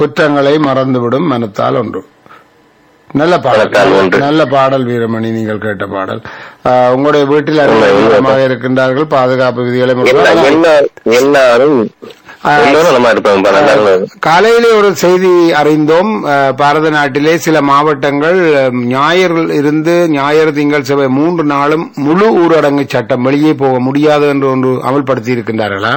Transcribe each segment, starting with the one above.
குற்றங்களை மறந்துவிடும் மனத்தால் ஒன்று நல்ல மனத்தால் பாடல் ஒன்று. நல்ல பாடல் வீரமணி நீங்கள் கேட்ட பாடல் ஆ, உங்களுடைய வீட்டில் உண்மை, உண்மை. அனைவருமாக இருக்கின்றார்கள் பாதுகாப்பு விதிகளை எல்லா முறையாக- எல்லா எல்லாரும் ஆ. எல்லாரும் நம்ம இருப்பாங்க நல்லா இருக்கும். காலையிலே ஒரு செய்தி அறிந்தோம் அஹ், பாரத நாட்டிலே சில மாவட்டங்கள் அஹ், ஞாயிறு இருந்து ஞாயிறு திங்கள் செவ்வாய் மூன்று நாளும் முழு ஊரடங்கு சட்டம் வெளியே போக முடியாது என்று ஒன்று அமல்படுத்தி இருக்கின்றார்களா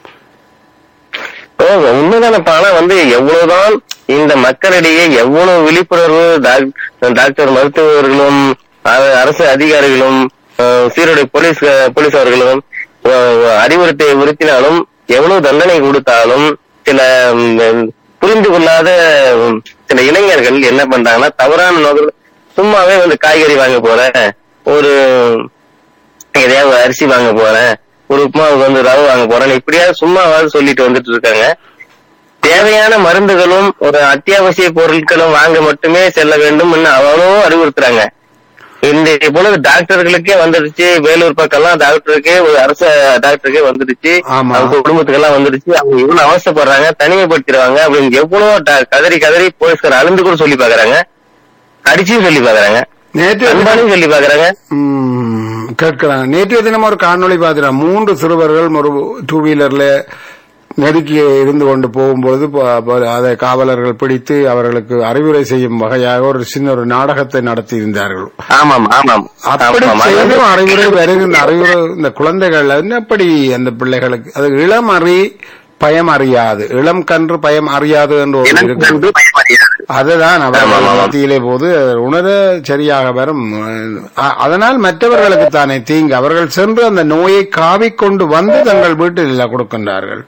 ஓ, உண்மைதானப்பா ஆனா வந்து எவ்வளவுதான் இந்த மக்களிடையே எவ்வளவு விழிப்புணர்வு டாக்- டாக்டர் மருத்துவர்களும் அ- அரசு அதிகாரிகளும் அஹ், சீருடை போலீஸ் போலீஸ் அவர்களும் அஹ், அறிவுறுத்தை உறுத்தினாலும் எவ்வளவு தண்டனை கொடுத்தாலும் சில ம், புரிந்து கொள்ளாத ம், சில இளைஞர்கள் என்ன பண்றாங்கன்னா தவறான நோக்கம் சும்மாவே வந்து காய்கறி வாங்க போறேன் ஒரு எதையாவது அரிசி வாங்க போறேன் ஒரு உப்புமாவுக்கு வந்து ரவை வாங்க போறேன் இப்படியாவது சும்மாவாவது சொல்லிட்டு வந்துட்டு இருக்காங்க தேவையான மருந்துகளும் ஒரு அத்தியாவசிய பொருட்களும் வாங்க மட்டுமே செல்ல வேண்டும் அவ்வளோ அறிவுறுத்துறாங்க இந்த பொழுது டாக்டர்களுக்கே வந்துடுச்சு வேலூர் பக்கம்லாம் டாக்டருக்கே ஒரு அரசு டாக்டருக்கே வந்துடுச்சு ஆமா. அவங்க குடும்பத்துக்கெல்லாம் வந்துடுச்சு அவங்க இவ்வளவு அவசரப்படுறாங்க தனிமைப்படுத்திடுவாங்க அப்படின்னு எவ்வளவோ ட- கதறி கதறி போலீஸ்கார் அழுந்து கூட சொல்லி பாக்குறாங்க அடிச்சும் சொல்லி பாக்குறாங்க நேற்று அன்பாலையும் சொல்லி பாக்குறாங்க ம், கேட்கிறாங்க நேற்றைய தினம் ஒரு காணொளி பார்க்கிறேன் மூன்று சிறுவர்கள் ஒரு டூ வீலர்ல நெருக்கி இருந்து கொண்டு போகும்போது ப- ப- அதை காவலர்கள் பிடித்து அவர்களுக்கு அறிவுரை செய்யும் வகையாக ஒரு சின்ன ஒரு நாடகத்தை நடத்தி இருந்தார்கள் ஆமாம் ஆமாம் அப்படி ஆமாம். செய்தும் அறிவுரை வருகின்ற அறிவுரை இந்த குழந்தைகள் எப்படி அந்த பிள்ளைகளுக்கு அது இளம் அறி பயம் அறியாது இளம் கன்று பயம் அறியாது என்று ஒரு எனக்கு இருக்கு வந்து பயமறியாது. அதுதான் ஆமா, அவர்கள் ஆமா. மத்தியிலே போது உணர சரியாக வரும் அ- அதனால் மற்றவர்களுக்கு தானே தீங்கு அவர்கள் சென்று அந்த நோயை காவிக்கொண்டு வந்து தங்கள் வீட்டில் கொடுக்கின்றார்கள்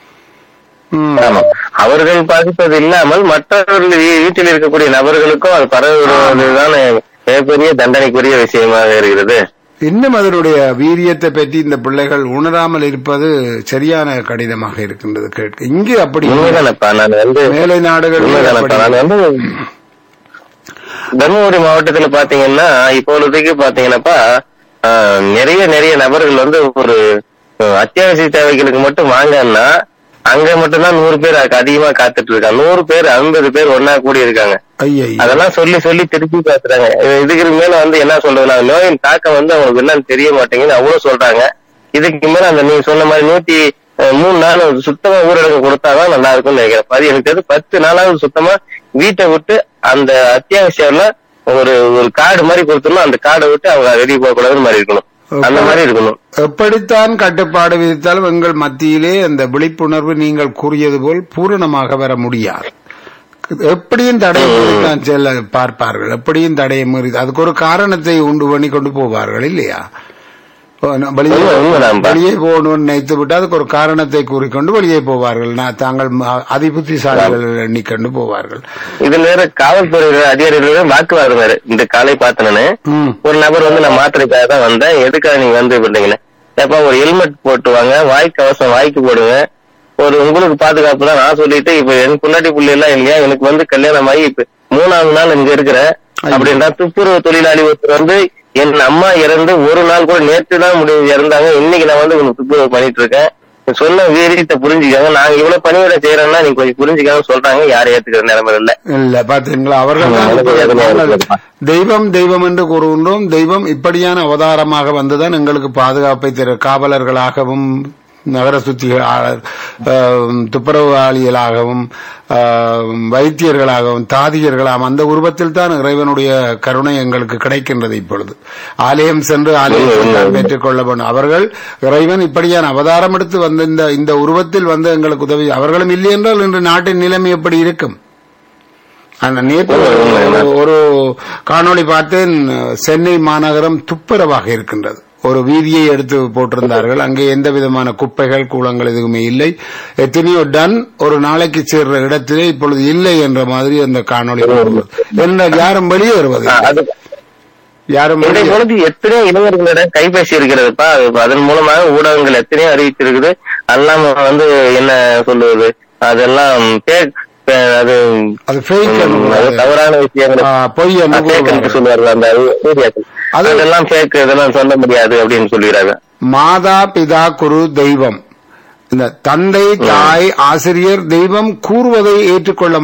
ம். ஆமாம். அவர்கள் பாதிப்பது இல்லாமல் மற்றவர்கள் வீ- வீட்டில் இருக்கக்கூடிய நபர்களுக்கும் அது பரவுவதுதான் மிகப்பெரிய தண்டனைக்குரிய விஷயமாக இருக்கிறது இன்னும் அதனுடைய வீரியத்தை பற்றி இந்த பிள்ளைகள் உணராமல் இருப்பது சரியான கடினமாக இருக்கின்றது கேட்க இங்கு அப்படி இல்லை. உண்மைதானப்பா நான் வந்து மேலை நாடுகள் உண்மைதானப்பா நான் வந்து தருமபுரி மாவட்டத்துல பாத்தீங்கன்னா இப்பொழுதைக்கு பாத்தீங்கன்னாப்பா ஆஹ், நிறைய நிறைய நபர்கள் வந்து ஒரு அஹ், அத்தியாவசிய தேவைகளுக்கு மட்டும் வாங்கன்னா அங்க மட்டும்தான் நூறு பேர் அதுக்கு அதிகமா காத்துட்டு இருக்காங்க நூறு பேர் ஐம்பது பேர் ஒன்னா கூடி இருக்காங்க ஐயை அதெல்லாம் சொல்லி சொல்லி திருப்பி பேசுறாங்க இது- இதுக்கு மேல வந்து என்ன சொல்றது நான் நோயின் தாக்கம் வந்து அவங்களுக்கு என்னன்னு தெரிய மாட்டேங்குது அவ்வளவு சொல்றாங்க இதுக்கு மேல அந்த நீங்க சொன்ன மாதிரி நூத்தி அஹ், மூணு நாள் சுத்தமா ஊரடங்கு கொடுத்தாதான் நல்லா இருக்கும்னு நினைக்கிறேன் பதி எனக்கு தெரிஞ்சு பத்து நாளாவது சுத்தமா வீட்டை விட்டு அந்த அத்தியாவசியம்ல ஒரு ஒரு கார்டு மாதிரி கொடுத்துடணும் அந்த கார்டை விட்டு அவங்க வெளியே போக கூடாதுன்னு மாதிரி இருக்கணும் அந்த மாதிரி இருக்கணும் எப்படித்தான் கட்டுப்பாடு விதித்தாலும் எங்கள் மத்தியிலே அந்த விழிப்புணர்வு நீங்கள் கூறியது போல் பூரணமாக வர முடியாது எப்படியும் தடையை மீறித்தான் செல்ல பார்ப்பார்கள் எப்படியும் தடையை மீறி அதுக்கு ஒரு காரணத்தை உண்டு பண்ணி கொண்டு போவார்கள் இல்லையா இப்போ நான் வெளியே உண்மை, உண்மைதான்ப்பா. வெளியே போகணும்னு நினைத்து விட்டு அதுக்கு ஒரு காரணத்தை கூறிக்கொண்டு வெளியே போவார்கள் நான் தாங்கள் ம- அதிபுத்திசாலிகள் எண்ணிக்கொண்டு போவார்கள் இதுல வேற காவல்துறை அதிகாரிகள் வாக்குவாதம் வேற இந்த காலை பார்த்தனே ம் ஒரு நபர் வந்து நான் மாத்திரைக்காக தான் வந்தேன் எதுக்காக நீங்க வந்து பண்றீங்கன்னு ஏப்பா ஒரு ஹெல்மெட் போட்டு வாங்க வாய்க்கு அவசரம் வாய்க்கு போடுங்க ஒரு உங்களுக்கு பாதுகாப்பு தான் நான் சொல்லிட்டு இப்ப என் பொண்டாட்டி புள்ளி எல்லாம் இல்லையா எனக்கு வந்து கல்யாணம் ஆகி இப்ப மூணாவது நாள் இங்க இருக்கிறேன் அப்படின்றா துப்புரவு தொழிலாளி ஒருத்தர் வந்து என் அம்மா இறந்து ஒரு நாள் கூட நேற்று தான் முடிவு இறந்தாங்க இன்னைக்கு நான் வந்து உங்களுக்கு துப்புரவு பண்ணிட்டு இருக்கேன் சொன்ன வீரியத்தை புரிஞ்சுக்காங்க நாங்க இவ்வளவு பணிவிட செய்யறோம்னா நீங்க கொஞ்சம் புரிஞ்சுக்காம சொல்றாங்க யாரும் ஏத்துக்கிற நிலைமை இல்ல இல்ல பாத்தீங்களா அவர்கள் தான் ஆமா, இப்படி அது நாங்கள் நேரத்துல தெய்வம் தெய்வம் என்று கூறுகின்றோம் தெய்வம் இப்படியான அவதாரமாக வந்துதான் எங்களுக்கு பாதுகாப்பை தர காவலர்களாகவும் நகர சுத்திகளாளர் ஆஹ், துப்புரவாளிகளாகவும் ஆஹ், வைத்தியர்களாகவும் தாதியர்களாகவும் அந்த உருவத்தில் தான் இறைவனுடைய கருணை எங்களுக்கு கிடைக்கின்றது இப்பொழுது ஆலயம் சென்று ஆலயத்தில் தான் பெற்றுக்கொள்ள வேண்டும் அவர்கள் இறைவன் இப்படியான அவதாரம் எடுத்து வந்த இந்த இந்த உருவத்தில் வந்து எங்களுக்கு உதவி அவர்களும் இல்லை என்றால் இன்று நாட்டின் நிலைமை எப்படி இருக்கும் அந்த நேற்று ஒரு- ஒரு காணொளி பார்த்தேன் சென்னை மாநகரம் துப்புரவாக இருக்கின்றது ஒரு வீதியை எடுத்து போட்டிருந்தார்கள் அங்கே எந்த விதமான குப்பைகள் கூலங்கள் எதுவுமே இல்லை எத்தனையோ டன் ஒரு நாளைக்கு சேர்ற இடத்திலே இப்பொழுது இல்லை என்ற மாதிரி அந்த காணொளி போடுவது. என்றால் யாரும் வெளியே வருவது ஆஹ் அது யாரும் இன்றைய வெளியே- பொழுது எத்தனையோ இளைஞர்களிடம் கைபேசி இருக்கிறதுப்பா அது- அதன் மூலமாக ஊடகங்கள் எத்தனையோ அறிவிச்சிருக்குது அதெல்லாம் வந்து என்ன சொல்லுவது அதெல்லாம் fake, அஹ் அது அது fake என்று ம், அது தவறான விஷயங்கள் ஆ, பொய் என்று fake என்று கூறுவார்கள். சொல்லுவார்கள் அந்த மீடியாக்கள் அது- அதெல்லாம் fake இதெல்லாம் சொல்ல முடியாது அப்படின்னு சொல்லுகிறாங்க மாதா பிதா குரு தெய்வம் இந்த தந்தை தாய் ஆசிரியர் தெய்வம் கூறுவதை ஏற்றுக்கொள்ள